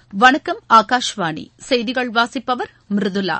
வணக்கம் ஆகாஷ்வாணி செய்திகள் வாசிப்பவர் மிருதுளா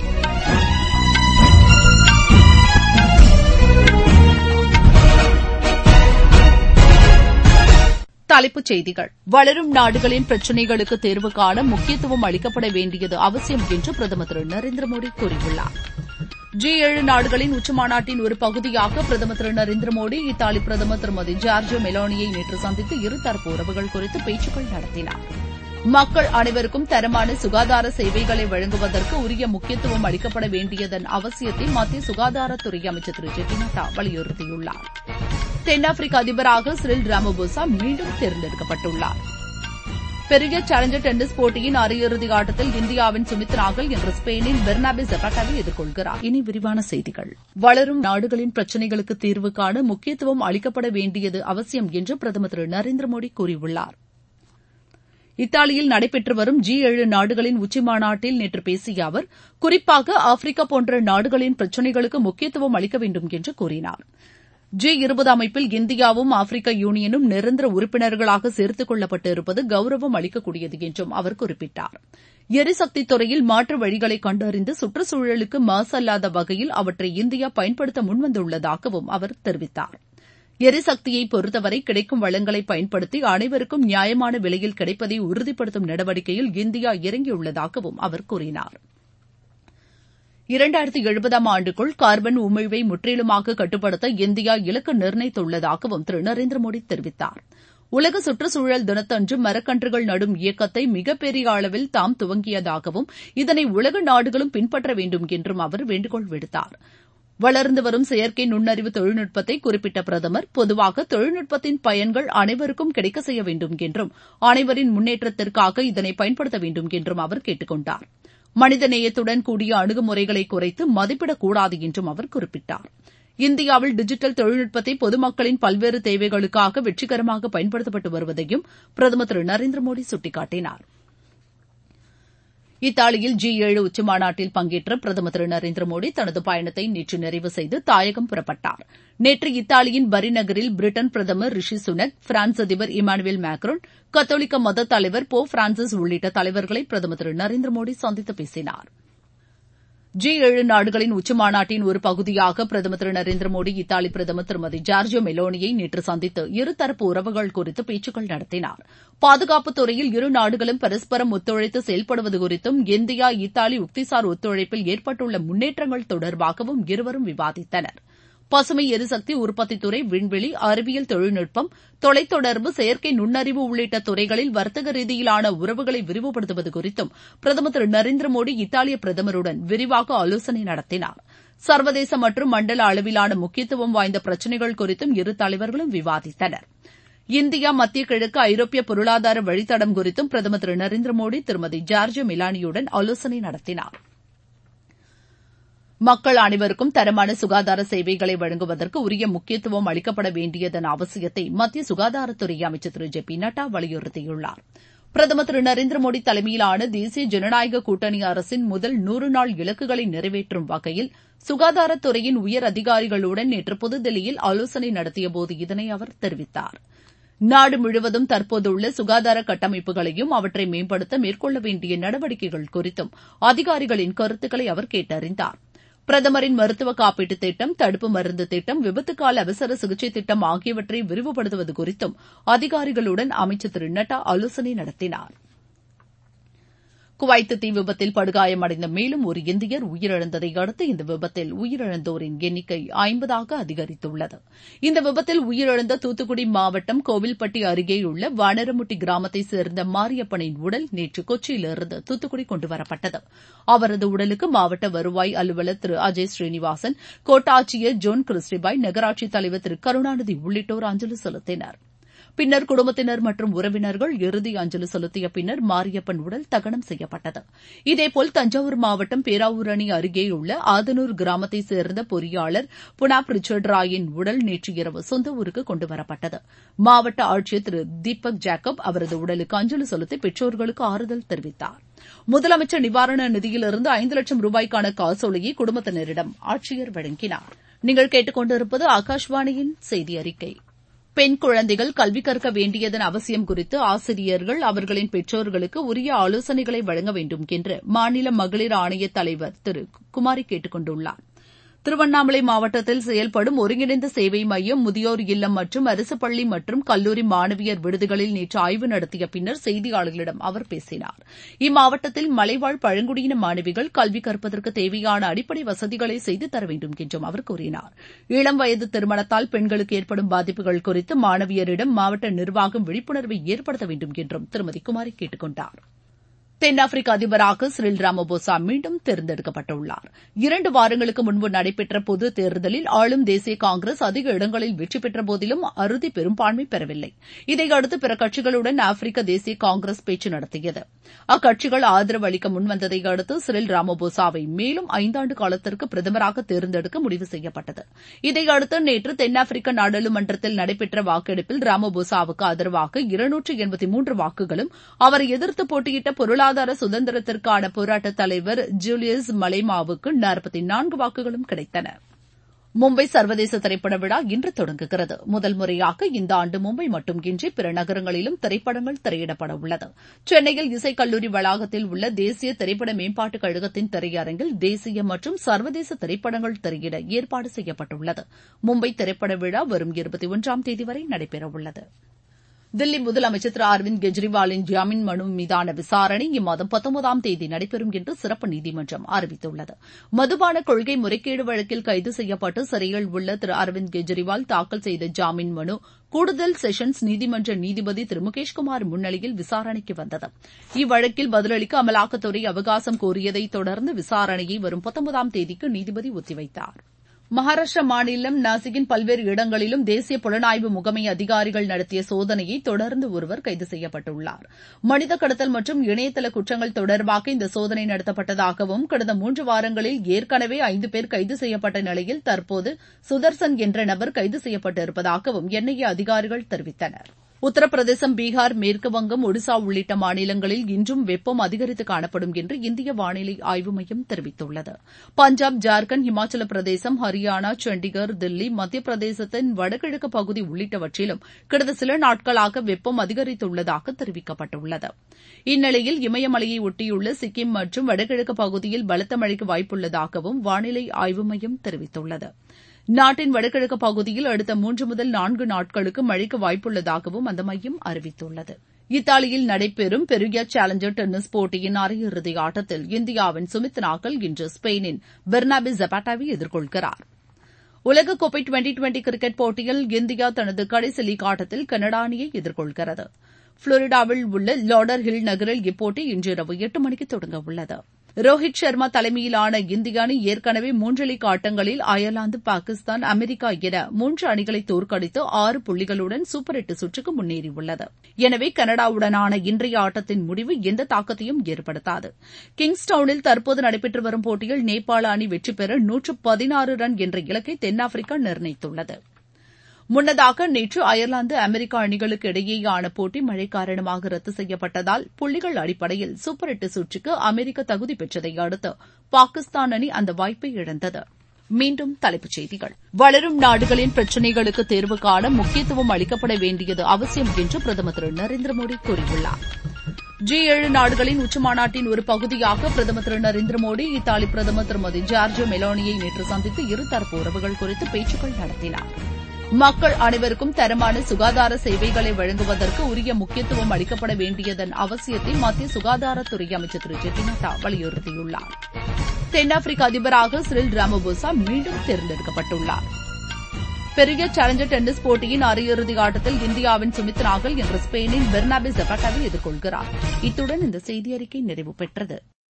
தலைப்புச் செய்திகள் வளரும் நாடுகளின் பிரச்சினைகளுக்கு தீர்வு காண முக்கியத்துவம் அளிக்கப்பட வேண்டியது அவசியம் என்று பிரதமர் திரு நரேந்திர மோடி கூறியுள்ளார் ஜி ஏழு நாடுகளின் உச்சிமாநாட்டின் ஒரு பகுதியாக பிரதமர் திரு நரேந்திர மோடி இத்தாலி பிரதமர் திருமதி ஜார்ஜியோ மெலோனியை நேற்று சந்தித்து இருதரப்பு உறவுகள் குறித்து பேச்சுக்கள் நடத்தினார் மக்கள் அனைவருக்கும் தரமான சுகாதார சேவைகளை வழங்குவதற்கு உரிய முக்கியத்துவம் அளிக்கப்பட வேண்டியதன் அவசியத்தை மத்திய சுகாதாரத்துறை அமைச்சர் திரு ஜே பி நட்டா வலியுறுத்தியுள்ளார் தென்னாப்பிரிக்க அதிபராக சிறில் ராமபோசா மீண்டும் தேர்ந்தெடுக்கப்பட்டுள்ளார் பெரிய சேலஞ்சர் டென்னிஸ் போட்டியின் அரையிறுதி ஆட்டத்தில் இந்தியாவின் சுமித் நாகல் இன்று ஸ்பெயினின் பெர்னாபே ஜெபாட்டாவை எதிர்கொள்கிறார் இனி விரிவான செய்திகள் வளரும் நாடுகளின் பிரச்சினைகளுக்கு தீர்வு காண முக்கியத்துவம் அளிக்கப்பட வேண்டியது அவசியம் என்று பிரதமர் திரு நரேந்திர மோடி கூறியுள்ளார் இத்தாலியில் நடைபெற்று வரும் ஜி ஏழு நாடுகளின் உச்சிமாநாட்டில் நேற்று பேசிய அவர் குறிப்பாக ஆப்பிரிக்கா போன்ற நாடுகளின் பிரச்சினைகளுக்கு முக்கியத்துவம் அளிக்க வேண்டும் என்று கூறினார் ஜி இருபது அமைப்பில் இந்தியாவும் ஆப்பிரிக்க யூனியனும் நிரந்தர உறுப்பினர்களாக சேர்த்துக் கொள்ளப்பட்டு இருப்பது கௌரவம் அளிக்கக்கூடியது என்றும் அவர் குறிப்பிட்டார் எரிசக்தி துறையில் மாற்று வழிகளை கண்டறிந்து சுற்றுச்சூழலுக்கு மாசு அல்லாத வகையில் அவற்றை இந்தியா பயன்படுத்த முன்வந்துள்ளதாகவும் அவர் தெரிவித்தார் எரிசக்தியை பொறுத்தவரை கிடைக்கும் வளங்களை பயன்படுத்தி அனைவருக்கும் நியாயமான விலையில் கிடைப்பதை உறுதிப்படுத்தும் நடவடிக்கையில் இந்தியா இறங்கியுள்ளதாகவும் அவர் கூறினார் இரண்டாயிரத்தி எழுபதாம் ஆண்டுக்குள் கார்பன் உமிழ்வை முற்றிலுமாக கட்டுப்படுத்த இந்தியா இலக்கு நிர்ணயித்துள்ளதாகவும் திரு நரேந்திர மோடி தெரிவித்தார் உலக சுற்றுச்சூழல் தினத்தன்று மரக்கன்றுகள் நடும் இயக்கத்தை மிகப்பெரிய அளவில் தாம் துவங்கியதாகவும் இதனை உலக நாடுகளும் பின்பற்ற வேண்டும் என்றும் அவர் வேண்டுகோள் விடுத்தார் வளர்ந்து வரும் செயற்கை நுண்ணறிவு தொழில்நுட்பத்தை குறிப்பிட்ட பிரதமர் பொதுவாக தொழில்நுட்பத்தின் பயன்கள் அனைவருக்கும் கிடைக்க செய்ய வேண்டும் என்றும் அனைவரின் முன்னேற்றத்திற்காக இதனை பயன்படுத்த வேண்டும் என்றும் அவர் கேட்டுக் கொண்டார் மனித நேயத்துடன் கூடிய அணுகுமுறைகளை குறைத்து மதிப்பிடக்கூடாது என்றும் அவர் குறிப்பிட்டார் இந்தியாவில் டிஜிட்டல் தொழில்நுட்பத்தை பொதுமக்களின் பல்வேறு தேவைகளுக்காக வெற்றிகரமாக பயன்படுத்தப்பட்டு வருவதையும் பிரதமர் திரு நரேந்திர மோடி சுட்டிக்காட்டினார் இத்தாலியில் ஜி ஏழு உச்சிமாநாட்டில் பங்கேற்ற பிரதமர் திரு நரேந்திர மோடி தனது பயணத்தை நேற்று நிறைவு செய்து தாயகம் புறப்பட்டார் நேற்று இத்தாலியின் பரி நகரில் பிரிட்டன் பிரதமர் ரிஷி சுனக் பிரான்ஸ் அதிபர் இமானுவேல் மேக்ரோன் கத்தோலிக்க மத தலைவர் போப் பிரான்சிஸ் உள்ளிட்ட தலைவர்களை பிரதமர் திரு நரேந்திர மோடி சந்தித்து பேசினார் ஜி ஏழு நாடுகளின் உச்சிமாநாட்டின் ஒரு பகுதியாக பிரதமர் திரு நரேந்திர மோடி இத்தாலி பிரதமர் திருமதி ஜார்ஜியோ மெலோனியை நேற்று சந்தித்து இருதரப்பு உறவுகள் குறித்து பேச்சுக்கள் நடத்தினார் பாதுகாப்புத் துறையில் இரு நாடுகளும் பரஸ்பரம் ஒத்துழைத்து செயல்படுவது குறித்தும் இந்தியா இத்தாலி உக்திசார் ஒத்துழைப்பில் ஏற்பட்டுள்ள முன்னேற்றங்கள் தொடர்பாகவும் இருவரும் விவாதித்தனா் பசுமை எரிசக்தி உற்பத்தித்துறை விண்வெளி அறிவியல் தொழில்நுட்பம் தொலைத்தொடர்பு செயற்கை நுண்ணறிவு உள்ளிட்ட துறைகளில் வர்த்தக ரீதியிலான உறவுகளை விரிவுபடுத்துவது குறித்தும் பிரதமர் திரு நரேந்திர மோடி இத்தாலிய பிரதமருடன் விரிவாக ஆலோசனை நடத்தினார் சர்வதேச மற்றும் மண்டல அளவிலான முக்கியத்துவம் வாய்ந்த பிரச்சினைகள் குறித்தும் இரு தலைவர்களும் விவாதித்தனர் இந்தியா மத்திய கிழக்கு ஐரோப்பிய பொருளாதார வழித்தடம் குறித்தும் பிரதமர் திரு நரேந்திர மோடி திருமதி ஜார்ஜியோ மிலானியுடன் ஆலோசனை நடத்தினாா் மக்கள் அனைவருக்கும் தரமான சுகாதார சேவைகளை வழங்குவதற்கு உரிய முக்கியத்துவம் அளிக்கப்பட வேண்டியதன் அவசியத்தை மத்திய சுகாதாரத்துறை அமைச்சர் திரு ஜே பி நட்டா வலியுறுத்தியுள்ளார் பிரதமர் திரு நரேந்திர மோடி தலைமையிலான தேசிய ஜனநாயக கூட்டணி அரசின் முதல் நூறு நாள் இலக்குகளை நிறைவேற்றும் வகையில் சுகாதாரத்துறையின் உயர் அதிகாரிகளுடன் நேற்று புதுதில்லியில் ஆலோசனை நடத்தியபோது இதனை அவர் தெரிவித்தார் நாடு முழுவதும் தற்போதுள்ள சுகாதார கட்டமைப்புகளையும் அவற்றை மேம்படுத்த மேற்கொள்ள வேண்டிய நடவடிக்கைகள் குறித்தும் அதிகாரிகளின் கருத்துக்களை அவர் கேட்டறிந்தார் பிரதமரின் மருத்துவ காப்பீட்டு திட்டம் தடுப்பு மருந்து திட்டம் விபத்துக்கால அவசர சிகிச்சை திட்டம் ஆகியவற்றை விரிவுபடுத்துவது குறித்தும் அதிகாரிகளுடன் அமைச்சர் திரு நட்டா ஆலோசனை நடத்தினார் குவைத் தீ விபத்தில் படுகாயமடைந்த மேலும் ஒரு இந்தியர் உயிரிழந்ததை அடுத்து இந்த விபத்தில் உயிரிழந்தோரின் எண்ணிக்கை ஐம்பதாக அதிகரித்துள்ளது இந்த விபத்தில் உயிரிழந்த தூத்துக்குடி மாவட்டம் கோவில்பட்டி அருகேயுள்ள வானரமுட்டி கிராமத்தைச் சேர்ந்த மாரியப்பனின் உடல் நேற்று கொச்சியிலிருந்து தூத்துக்குடி கொண்டுவரப்பட்டது அவரது உடலுக்கு மாவட்ட வருவாய் அலுவலர் திரு அஜய் ஸ்ரீனிவாசன் கோட்டாட்சியர் ஜோன் கிறிஸ்டிபாய் நகராட்சித் தலைவர் திரு கருணாநிதி உள்ளிட்டோர் அஞ்சலி செலுத்தினர் பின்னர் குடும்பத்தினர் மற்றும் உறவினர்கள் இறுதி அஞ்சலி செலுத்திய பின்னர் மாரியப்பன் உடல் தகனம் செய்யப்பட்டது இதேபோல் தஞ்சாவூர் மாவட்டம் பேராவூரணி அருகேயுள்ள ஆதனூர் கிராமத்தைச் சேர்ந்த பொறியாளர் புனாப் ரிச்சர்ட் ராயின் உடல் நேற்று இரவு சொந்த ஊருக்கு கொண்டுவரப்பட்டது மாவட்ட ஆட்சியர் திரு தீபக் ஜேக்கப் அவரது உடலுக்கு அஞ்சலி செலுத்தி பெற்றோர்களுக்கு ஆறுதல் தெரிவித்தார் முதலமைச்சர் நிவாரண நிதியிலிருந்து ஐந்து லட்சம் ரூபாய்க்கான காசோலையை குடும்பத்தினரிடம் ஆட்சியர் வழங்கினார் நீங்கள் கேட்டுக்கொண்டிருப்பது ஆகாஷ்வாணியின் செய்தி அறிக்கை பெண் குழந்தைகள் கல்வி கற்க வேண்டியதன் அவசியம் குறித்து ஆசிரியர்கள் அவர்களின் பெற்றோர்களுக்கு உரிய ஆலோசனைகளை வழங்க வேண்டும் என்று மாநில மகளிர் ஆணைய தலைவர் திரு குமாரி கேட்டுக் கொண்டுள்ளார் திருவண்ணாமலை மாவட்டத்தில் செயல்படும் ஒருங்கிணைந்த சேவை மையம் முதியோர் இல்லம் மற்றும் அரசு பள்ளி மற்றும் கல்லூரி மாணவியர் விடுதிகளில் நேற்று ஆய்வு நடத்திய பின்னர் செய்தியாளர்களிடம் அவர் பேசினார் இம்மாவட்டத்தில் மலைவாழ் பழங்குடியின மாணவிகள் கல்வி கற்பதற்கு தேவையான அடிப்படை வசதிகளை செய்து தர வேண்டும் என்றும் அவர் கூறினார் இளம் வயது திருமணத்தால் பெண்களுக்கு ஏற்படும் பாதிப்புகள் குறித்து மாணவியரிடம் மாவட்ட நிர்வாகம் விழிப்புணர்வை ஏற்படுத்த வேண்டும் என்றும் திருமதி குமாரி கேட்டுக் கொண்டார் தென்னாப்பிரிக்க அதிபராக சிறில் ராமபோசா மீண்டும் தேர்ந்தெடுக்கப்பட்டுள்ளார் இரண்டு வாரங்களுக்கு முன்பு நடைபெற்ற பொது தேர்தலில் ஆளும் தேசிய காங்கிரஸ் அதிக இடங்களில் வெற்றி பெற்ற போதிலும் அறுதி பெரும்பான்மை பெறவில்லை இதையடுத்து பிற கட்சிகளுடன் ஆப்பிரிக்க தேசிய காங்கிரஸ் பேச்சு நடத்தியது அக்கட்சிகள் ஆதரவு அளிக்க முன்வந்ததை அடுத்து சிறில் ராமபோசாவை மேலும் ஐந்தாண்டு காலத்திற்கு பிரதமராக தேர்ந்தெடுக்க முடிவு செய்யப்பட்டது இதையடுத்து நேற்று தென்னாப்பிரிக்க நாடாளுமன்றத்தில் நடைபெற்ற வாக்கெடுப்பில் ராமபோசாவுக்கு ஆதரவாக இருநூற்று எண்பத்தி மூன்று வாக்குகளும் அவரை எதிர்த்து போட்டியிட்ட பொருளாதார பொருளாதார சுதந்திரத்திற்கான போராட்ட தலைவர் ஜூலியஸ் மலேமாவுக்கு நாற்பத்தி நான்கு வாக்குகளும் கிடைத்தன மும்பை சர்வதேச திரைப்பட விழா இன்று தொடங்குகிறது முதல் முறையாக இந்த ஆண்டு மும்பை மட்டுமின்றி பிற நகரங்களிலும் திரைப்படங்கள் திரையிடப்பட உள்ளது சென்னையில் இசைக்கல்லூரி வளாகத்தில் உள்ள தேசிய திரைப்பட மேம்பாட்டுக் கழகத்தின் திரையரங்கில் தேசிய மற்றும் சர்வதேச திரைப்படங்கள் திரையிட ஏற்பாடு செய்யப்பட்டுள்ளது மும்பை திரைப்பட விழா வரும் இருபத்தி ஒன்றாம் தேதி வரை நடைபெறவுள்ளது தில்லி முதலமைச்சர் திரு அரவிந்த் கெஜ்ரிவாலின் ஜாமீன் மனு மீதான விசாரணை இம்மாதம் பத்தொன்பதாம் தேதி நடைபெறும் என்று சிறப்பு நீதிமன்றம் அறிவித்துள்ளது மதுபான கொள்கை முறைகேடு வழக்கில் கைது செய்யப்பட்டு சிறையில் உள்ள திரு அரவிந்த் கெஜ்ரிவால் தாக்கல் செய்த ஜாமீன் மனு கூடுதல் செஷன்ஸ் நீதிமன்ற நீதிபதி திரு முகேஷ்குமார் முன்னிலையில் விசாரணைக்கு வந்தது இவ்வழக்கில் பதிலளிக்க அமலாக்கத்துறை அவகாசம் கோரியதை தொடர்ந்து விசாரணையை வரும் பத்தொன்பதாம் தேதிக்கு நீதிபதி ஒத்திவைத்தாா் மகாராஷ்டிரா மாநிலம் நாசிக்கின் பல்வேறு இடங்களிலும் தேசிய புலனாய்வு முகமை அதிகாரிகள் நடத்திய சோதனையை தொடர்ந்து ஒருவர் கைது செய்யப்பட்டுள்ளார் மனித கடத்தல் மற்றும் இணையதள குற்றங்கள் தொடர்பாக இந்த சோதனை நடத்தப்பட்டதாகவும் கடந்த மூன்று வாரங்களில் ஏற்கனவே ஐந்து பேர் கைது செய்யப்பட்ட நிலையில் தற்போது சுதர்சன் என்ற நபர் கைது செய்யப்பட்டிருப்பதாகவும் என்ஐஏ அதிகாரிகள் தெரிவித்தனா் உத்தரப்பிரதேசம் பீகார் மேற்குவங்கம் ஒடிசா உள்ளிட்ட மாநிலங்களில் இன்றும் வெப்பம் அதிகரித்து காணப்படும் என்று இந்திய வானிலை ஆய்வு மையம் தெரிவித்துள்ளது பஞ்சாப் ஜார்க்கண்ட் இமாச்சல பிரதேசம் ஹரியானா சண்டிகர் தில்லி மத்திய பிரதேசத்தின் வடகிழக்கு பகுதி உள்ளிட்டவற்றிலும் கடந்த சில நாட்களாக வெப்பம் அதிகரித்துள்ளதாக தெரிவிக்கப்பட்டுள்ளது இந்நிலையில் இமயமலையை ஒட்டியுள்ள சிக்கிம் மற்றும் வடகிழக்கு பகுதியில் பலத்த மழைக்கு வாய்ப்புள்ளதாகவும் வானிலை ஆய்வு மையம் தெரிவித்துள்ளது நாட்டின் வடகிழக்கு பகுதியில் அடுத்த மூன்று முதல் நான்கு நாட்களுக்கு மழைக்கு வாய்ப்புள்ளதாகவும் அந்த மையம் அறிவித்துள்ளது இத்தாலியில் நடைபெறும் பெருகியா சேலஞ்சர் டென்னிஸ் போட்டியின் அரையிறுதி ஆட்டத்தில் இந்தியாவின் சுமித் நாகல் இன்று ஸ்பெயினின் பெர்னாபி ஜபாட்டாவை எதிர்கொள்கிறார் உலகக்கோப்பை டுவெண்டி டுவெண்டி கிரிக்கெட் போட்டியில் இந்தியா தனது கடைசி லீக் ஆட்டத்தில் கனடா அணியை எதிர்கொள்கிறது புளோரிடாவில் உள்ள லாடர் ஹில் நகரில் இப்போட்டி இன்றிரவு எட்டு மணிக்கு தொடங்க உள்ளது ரோஹித் சர்மா தலைமையிலான இந்திய அணி ஏற்கனவே மூன்று லீக் ஆட்டங்களில் அயர்லாந்து பாகிஸ்தான் அமெரிக்கா என மூன்று அணிகளை தோற்கடித்து ஆறு புள்ளிகளுடன் சூப்பர் எட்டு சுற்றுக்கு முன்னேறியுள்ளது எனவே கனடாவுடனான இன்றைய ஆட்டத்தின் முடிவு எந்த தாக்கத்தையும் ஏற்படுத்தாது கிங்ஸ்டவுனில் தற்போது நடைபெற்று வரும் போட்டியில் நேபாள அணி வெற்றி பெற நூற்று பதினாறு ரன் என்ற இலக்கை தென்னாப்பிரிக்கா நிர்ணயித்துள்ளது முன்னதாக நேற்று அயர்லாந்து அமெரிக்கா அணிகளுக்கு இடையேயான போட்டி மழை காரணமாக ரத்து செய்யப்பட்டதால் புள்ளிகள் அடிப்படையில் சூப்பர் எட்டு சுற்றுக்கு அமெரிக்கா தகுதி பெற்றதை அடுத்து பாகிஸ்தான் அணி அந்த வாய்ப்பை இழந்தது மீண்டும் தலைப்புச் செய்திகள் வளரும் நாடுகளின் பிரச்சினைகளுக்கு தீர்வு காண முக்கியத்துவம் அளிக்கப்பட வேண்டியது அவசியம் என்று பிரதமர் திரு நரேந்திர மோடி கூறியுள்ளார் ஜி ஏழு நாடுகளின் உச்சிமாநாட்டின் ஒரு பகுதியாக பிரதமர் திரு நரேந்திர மோடி இத்தாலி பிரதமர் திருமதி ஜார்ஜியோ மெலோனியை நேற்று சந்தித்து இருதரப்பு உறவுகள் குறித்து பேச்சுக்கள் நடத்தினார் மக்கள் அனைவருக்கும் தரமான சுகாதார சேவைகளை வழங்குவதற்கு உரிய முக்கியத்துவம் அளிக்கப்பட வேண்டியதன் அவசியத்தை மத்திய சுகாதாரத்துறை அமைச்சர் திரு ஜே பி நட்டா வலியுறுத்தியுள்ளார் தென்னாப்பிரிக்க அதிபராக சிறில் ராமபோசா மீண்டும் தேர்ந்தெடுக்கப்பட்டுள்ளார் பெரிய சேலஞ்சர் டென்னிஸ் போட்டியின் அரையிறுதி ஆட்டத்தில் இந்தியாவின் சுமித் நாகல் இன்று ஸ்பெயினின் பெர்னாபி ஜெபாட்டாவை எதிர்கொள்கிறார் இத்துடன் இந்த செய்தியறிக்கை நிறைவு பெற்றது